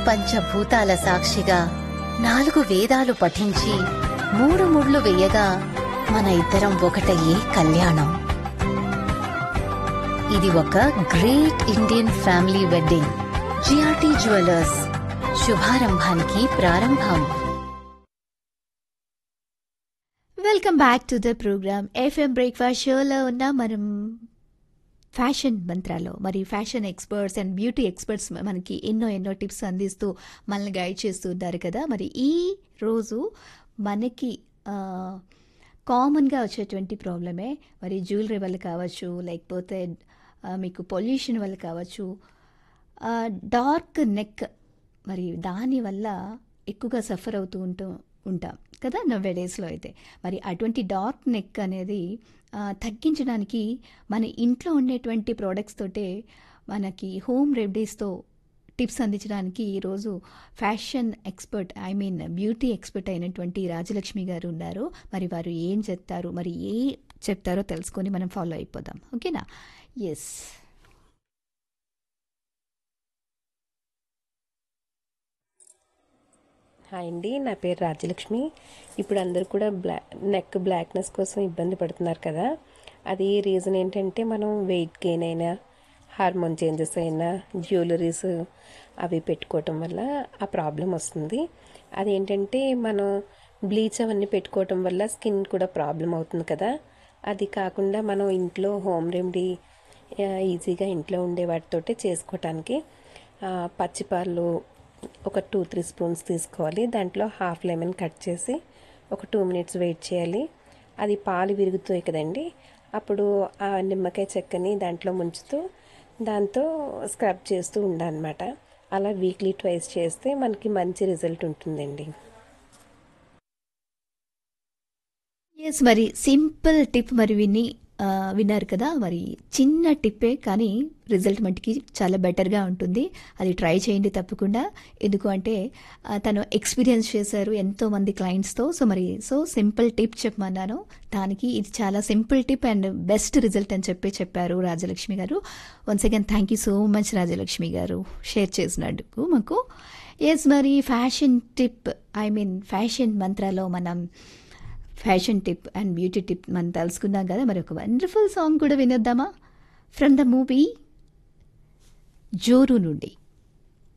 పంచభూతాల సాక్షిగా నాలుగు వేదాలు పఠించి మూడు ముళ్ళు వేయగా మన ఇద్దరం ఒకటయ్యే కళ్యాణం ఇది ఒక great Indian family wedding GRT jewellers శుభారంభానికి ప్రారంభం welcome back to the program FM breakfast షోలో ఉన్న మనం ఫ్యాషన్ మంత్రాలో మరి fashion experts and beauty experts మనకి ఎన్నో ఎన్నో టిప్స్ అందిస్తూ మనల్ని గైడ్ చేస్తూ ఉంటారు కదా మరి ఈ రోజు మనకి కామన్గా వచ్చేటువంటి ప్రాబ్లమే మరి జ్యువెలరీ వల్ల కావచ్చు లేకపోతే ఆ, మీకు పొల్యూషన్ వల్ల కావచ్చు డార్క్ నెక్ మరి దానివల్ల ఎక్కువగా సఫర్ అవుతూ ఉంటూ ఉంటాం కదా నవ్వే డేస్లో అయితే మరి అటువంటి డార్క్ నెక్ అనేది ఆ, తగ్గించడానికి మన ఇంట్లో ఉండేటువంటి ప్రోడక్ట్స్ తోటే మనకి హోమ్ రెమెడీస్తో టిప్స్ అందించడానికి ఈరోజు fashion expert I mean beauty expert అయినటువంటి రాజలక్ష్మి గారు ఉన్నారు మరి వారు ఏం చెప్తారు మరి ఏ చెప్తారో తెలుసుకొని మనం ఫాలో అయిపోదాం ఓకేనా ఎస్ హాయ్ అండి నా పేరు రాజ్యలక్ష్మి ఇప్పుడు అందరూ కూడా బ్లా నెక్ బ్లాక్నెస్ కోసం ఇబ్బంది పడుతున్నారు కదా అది రీజన్ ఏంటంటే మనం వెయిట్ గెయిన్ అయినా హార్మోన్ చేంజెస్ అయినా జ్యువెలరీస్ అవి పెట్టుకోవటం వల్ల ఆ ప్రాబ్లం వస్తుంది అదేంటంటే మనం బ్లీచ్ అవన్నీ పెట్టుకోవటం వల్ల స్కిన్ కూడా ప్రాబ్లం అవుతుంది కదా అది కాకుండా మనం ఇంట్లో హోమ్ రెమెడీ ఆ, ఈజీగా ఇంట్లో ఉండే వాటితోటే చేసుకోవటానికి ఆ, పచ్చిపాలు ఒక టూ త్రీ స్పూన్స్ తీసుకోవాలి దాంట్లో హాఫ్ లెమన్ కట్ చేసి ఒక టూ మినిట్స్ వెయిట్ చేయాలి అది పాలు విరుగుతాయి కదండి అప్పుడు ఆ నిమ్మకాయ చెక్కని దాంట్లో ముంచుతూ దాంతో స్క్రబ్ చేస్తూ ఉండాలన్నమాట అలా వీక్లీ ట్వైస్ చేస్తే మనకి మంచి రిజల్ట్ ఉంటుందండి ఎస్ మరి సింపుల్ టిప్ మరి విని ఆ, విన్నారు కదా మరి చిన్న టిప్పే కానీ రిజల్ట్ మటుకి చాలా బెటర్గా ఉంటుంది అది ట్రై చేయండి తప్పకుండా ఎందుకు అంటే ఆ, తను ఎక్స్పీరియన్స్ చేశారు ఎంతో మంది క్లయింట్స్తో సో మరి సో సింపుల్ టిప్ చెప్పమన్నాను దానికి ఇది చాలా simple tip and best result అని చెప్పి చెప్పారు Rajalakshmi garu once again thank you so much Rajalakshmi garu share చేసినందుకు మాకు ఎస్ మరి fashion tip I mean fashion మంత్రాలో మనం fashion tip and beauty tip మనం తెలుసుకున్నాం కదా మరి ఒక వండర్ఫుల్ సాంగ్ కూడా వినేద్దామా ఫ్రమ్ ద మూవీ జోరు నుండి